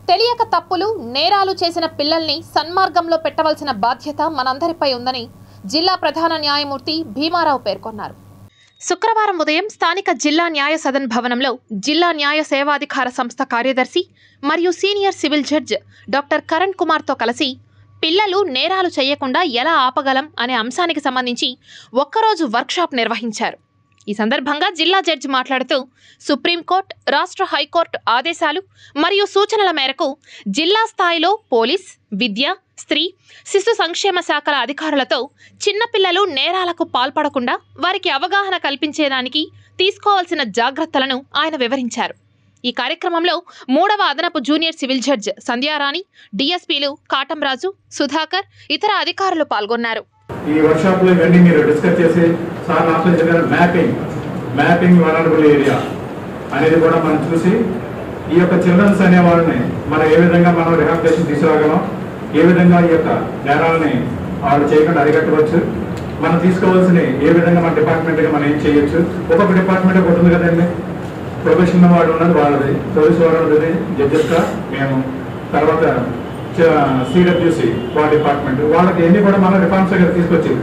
తెలియక తప్పులు నేరాలు చేసిన పిల్లల్ని సన్మార్గంలో పెట్టవలసిన బాధ్యత మనందరిపై ఉందని జిల్లా ప్రధాన న్యాయమూర్తి భీమారావు పేర్కొన్నారు శుక్రవారం ఉదయం స్థానిక జిల్లా న్యాయ సదన్ భవనంలో జిల్లా న్యాయ సేవాధికార సంస్థ కార్యదర్శి మరియు senior civil judge doctor Karan కుమార్తో కలిసి పిల్లలు నేరాలు చేయకుండా ఎలా ఆపగలం అనే అంశానికి సంబంధించి ఒక్కరోజు వర్క్షాప్ నిర్వహించారు ఈ సందర్భంగా జిల్లా జడ్జి మాట్లాడుతూ సుప్రీంకోర్టు రాష్ట్ర హైకోర్టు ఆదేశాలు మరియు సూచనల మేరకు జిల్లా స్థాయిలో పోలీస్ విద్య స్త్రీ శిశు సంక్షేమ శాఖల అధికారులతో చిన్నపిల్లలు నేరాలకు పాల్పడకుండా వారికి అవగాహన కల్పించేదానికి తీసుకోవాల్సిన జాగ్రత్తలను ఆయన వివరించారు ఈ కార్యక్రమంలో మూడవ అదనపు జూనియర్ సివిల్ జడ్జ్ సంధ్యారాణి డిఎస్పీలు కాటంరాజు సుధాకర్ ఇతర అధికారులు పాల్గొన్నారు ఈ వర్క్షాప్ లో ఇవన్నీ మీరు డిస్కస్ చేసి సార్ ఆలోచించిన మ్యాపింగ్ మ్యాపింగ్ వనరబుల్ ఏరియా అనేది కూడా మనం చూసి ఈ యొక్క చిల్డ్రన్స్ అనే వాళ్ళని మనం ఏ విధంగా మనం రిహాబిలిటేషన్ తీసుకురాగలం ఏ విధంగా ఈ యొక్క నేరాలని వాళ్ళు చేయకుండా అరికట్టవచ్చు మనం తీసుకోవాల్సిన ఏ విధంగా మన డిపార్ట్మెంట్ గా మనం ఏం చేయొచ్చు ఒక్కొక్క డిపార్ట్మెంట్ ఒకటి ఉంది కదండి ప్రొఫెషన్ వాడు ఉన్నది వాళ్ళది పోలీసు వాడు ఉన్నది జడ్జెస్ గా మేము తర్వాత సిడబ్ల్యూసి వాళ్ళ డిపార్ట్మెంట్ వాళ్ళకి ఎన్ని కూడా మనం రిఫార్మ్స్ దగ్గర తీసుకొచ్చి